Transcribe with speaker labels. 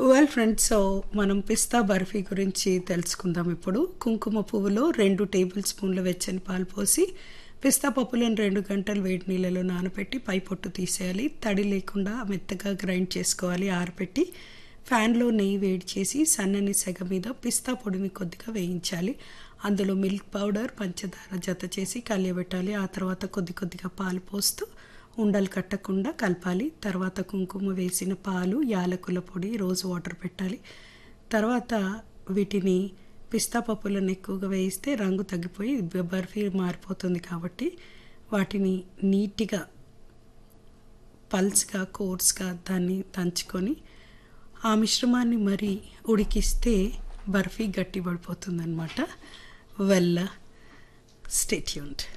Speaker 1: well friends so మనం పిస్తా బర్ఫీ గురించి తెలుసుకుందాం ఇప్పుడు కుంకుమ పువ్వులో రెండు టేబుల్ స్పూన్ల వెచ్చని పాలు పోసి పిస్తా పప్పులను రెండు గంటలు వేడి నీళ్ళలో నానబెట్టి పై పొట్టు తీసేయాలి తడి లేకుండా మెత్తగా గ్రైండ్ చేసుకోవాలి ఆరబెట్టి ఫ్యాన్లో నెయ్యి వేడి చేసి సన్నని సెగ మీద పిస్తా పొడిని కొద్దిగా వేయించాలి అందులో మిల్క్ పౌడర్ పంచదార జత చేసి కలియబెట్టాలి ఆ తర్వాత కొద్ది కొద్దిగా పాలు పోస్తూ ఉండలు కట్టకుండా కలపాలి తర్వాత కుంకుమ వేసిన పాలు యాలకుల పొడి రోజు వాటర్ పెట్టాలి తర్వాత వీటిని పిస్తా పప్పులను ఎక్కువగా వేయిస్తే రంగు తగ్గిపోయి బర్ఫీ మారిపోతుంది కాబట్టి వాటిని నీట్గా పల్స్గా కోర్స్గా దాన్ని దంచుకొని ఆ మిశ్రమాన్ని మరి ఉడికిస్తే బర్ఫీ గట్టి పడిపోతుందన్నమాట వెల్ స్టేట్యూన్డ్